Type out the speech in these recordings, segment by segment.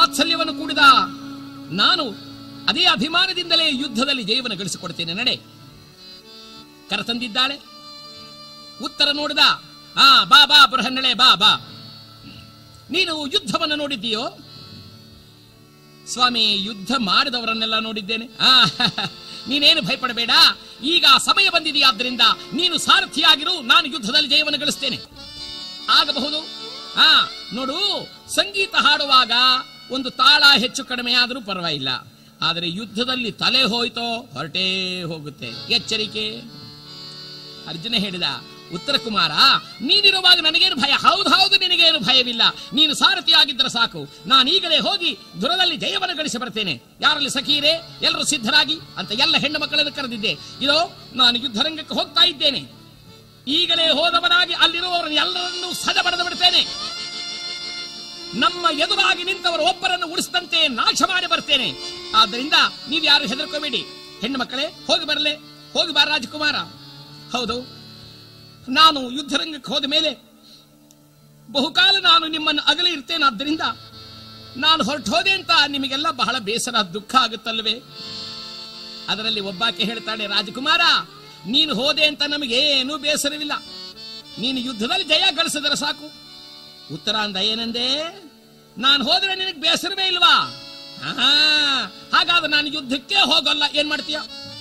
ವಾತ್ಸಲ್ಯವನ್ನು ಕೂಡಿದ ನಾನು ಅದೇ ಅಭಿಮಾನದಿಂದಲೇ ಯುದ್ಧದಲ್ಲಿ ಜಯವನ್ನು ಗಳಿಸಿಕೊಡ್ತೇನೆ ನಡೆ ಕರೆತಂದಿದ್ದಾಳೆ ಉತ್ತರ ನೋಡಿದ ಆ ಬಾ ಬಾ ಬೃಹನ್ನಳೆ ಬಾ ಬಾ ನೀನು ಯುದ್ಧವನ್ನು ನೋಡಿದ್ದೀಯೋ ಸ್ವಾಮಿ ಯುದ್ಧ ಮಾಡಿದವರನ್ನೆಲ್ಲ ನೋಡಿದ್ದೇನೆ ಆ ನೀನೇನು ಭಯಪಡಬೇಡ ಈಗ ಸಮಯ ಬಂದಿದೆಯಾದ್ರಿಂದ ನೀನು ಸಾರಥಿಯಾಗಿರು ನಾನು ಯುದ್ಧದಲ್ಲಿ ಜಯವನ್ನು ಗಳಿಸ್ತೇನೆ ಆಗಬಹುದು ಆ ನೋಡು ಸಂಗೀತ ಹಾಡುವಾಗ ಒಂದು ತಾಳ ಹೆಚ್ಚು ಕಡಿಮೆ ಆದರೂ ಪರವಾಗಿಲ್ಲ ಆದರೆ ಯುದ್ಧದಲ್ಲಿ ತಲೆ ಹೋಯ್ತೋ ಹೊರಟೇ ಹೋಗುತ್ತೆ ಎಚ್ಚರಿಕೆ ಅರ್ಜುನ ಹೇಳಿದ ಉತ್ತರ ಕುಮಾರ ನೀನಿರುವಾಗ ನನಗೇನು ಭಯ ಹೌದು ಹೌದು ನಿನಗೇನು ಭಯವಿಲ್ಲ ನೀನು ಸಾರಥಿಯಾಗಿದ್ದರೆ ಸಾಕು ನಾನು ಈಗಲೇ ಹೋಗಿ ದುರದಲ್ಲಿ ಜಯವನ್ನು ಗಳಿಸಿ ಬರ್ತೇನೆ ಯಾರಲ್ಲಿ ಸಖೀರೆ ಎಲ್ಲರೂ ಸಿದ್ಧರಾಗಿ ಅಂತ ಎಲ್ಲ ಹೆಣ್ಣು ಮಕ್ಕಳನ್ನು ಕರೆದಿದ್ದೆ ಇದೋ ನಾನು ಯುದ್ಧರಂಗಕ್ಕೆ ಹೋಗ್ತಾ ಇದ್ದೇನೆ ಈಗಲೇ ಹೋದವನಾಗಿ ಅಲ್ಲಿರುವವರನ್ನು ಎಲ್ಲರನ್ನೂ ಸದ ಬರೆದು ಬಿಡ್ತೇನೆ ನಮ್ಮ ಎದುರಾಗಿ ನಿಂತವರು ಒಬ್ಬರನ್ನು ಉಳಿಸಿದಂತೆ ನಾಶ ಮಾಡಿ ಬರ್ತೇನೆ ಆದ್ದರಿಂದ ನೀವು ಯಾರು ಹೆದರ್ಕೋಬೇಡಿ ಹೆಣ್ಣು ಮಕ್ಕಳೇ ಹೋಗಿ ಬರಲೆ ಹೋಗಿ ಬಾರ ರಾಜಕುಮಾರ ಹೌದು ನಾನು ಯುದ್ಧರಂಗಕ್ಕೆ ಹೋದ ಮೇಲೆ ಬಹುಕಾಲ ನಾನು ನಿಮ್ಮನ್ನು ಅಗಲಿ ಇರ್ತೇನಾದ್ದರಿಂದ ನಾನು ಹೊರಟು ಹೋದೆ ಅಂತ ನಿಮಗೆಲ್ಲ ಬಹಳ ಬೇಸರ ದುಃಖ ಆಗುತ್ತಲ್ವೇ ಅದರಲ್ಲಿ ಒಬ್ಬಾಕೆ ಹೇಳ್ತಾಳೆ ರಾಜಕುಮಾರ ನೀನು ಹೋದೆ ಅಂತ ನಮಗೇನೂ ಬೇಸರವಿಲ್ಲ ನೀನು ಯುದ್ಧದಲ್ಲಿ ಜಯ ಗಳಿಸಿದರೆ ಸಾಕು ಉತ್ತರ ಅಂದ ಏನಂದೆ ನಾನು ಹೋದ್ರೆ ನಿನಗೆ ಬೇಸರವೇ ಇಲ್ವಾ ಆಹಾ, ಹಾಗಾದ್ರೆ ನಾನು ಯುದ್ಧಕ್ಕೆ ಹೋಗಲ್ಲ ಏನ್ ಮಾಡ್ತೀಯ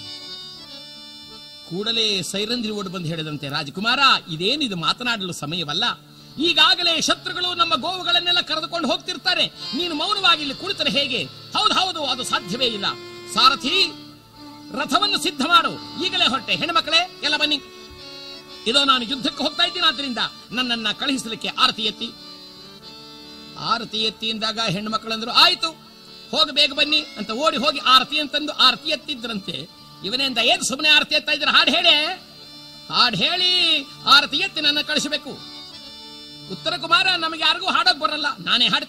ಕೂಡಲೇ ಸೈರಂಧ್ರಿ ಓಡಿ ಬಂದು ಹೇಳಿದಂತೆ ರಾಜಕುಮಾರ ಇದೇನಿದು ಮಾತನಾಡಲು ಸಮಯವಲ್ಲ ಈಗಾಗಲೇ ಶತ್ರುಗಳು ನಮ್ಮ ಗೋವುಗಳನ್ನೆಲ್ಲ ಕರೆದುಕೊಂಡು ಹೋಗ್ತಿರ್ತಾರೆ ನೀನು ಮೌನವಾಗಿ ಇಲ್ಲಿ ಕುಳಿತರೆ ಹೇಗೆ ಹೌದು ಹೌದು ಅದು ಸಾಧ್ಯವೇ ಇಲ್ಲ ಸಾರಥಿ ರಥವನ್ನು ಸಿದ್ಧ ಮಾಡು ಈಗಲೇ ಹೊರಟೆ ಹೆಣ್ಮಕ್ಳೇ ಎಲ್ಲ ಬನ್ನಿ ಇದೋ ನಾನು ಯುದ್ಧಕ್ಕೆ ಹೋಗ್ತಾ ಇದ್ದೀನಿ ಆದ್ರಿಂದ ನನ್ನನ್ನ ಕಳುಹಿಸಲಿಕ್ಕೆ ಆರತಿ ಎತ್ತಿ ಆರತಿ ಎತ್ತಿ ಎಂದಾಗ ಹೆಣ್ಣು ಮಕ್ಕಳಂದ್ರು ಆಯ್ತು ಹೋಗಿ ಬೇಗ ಬನ್ನಿ ಅಂತ ಓಡಿ ಹೋಗಿ ಆರತಿ ಅಂತಂದು ಆರತಿ ಎತ್ತಿದ್ರಂತೆ ಇವನಿಂದ ಏನ್ ಸುಮ್ಮನೆ ಆರತಿ ಎತ್ತಾ ಇದ್ರೆ ಹಾಡು ಹೇಳಿ ಹಾಡು ಹೇಳಿ ಆರತಿ ಎತ್ತಿ ನನ್ನ ಕಳಿಸಬೇಕು ಉತ್ತರ ಕುಮಾರ ನಮಗೆ ಯಾರಿಗೂ ಹಾಡೋಕ್ ಬರಲ್ಲ ನಾನೇ ಹಾಡ್ತೀನಿ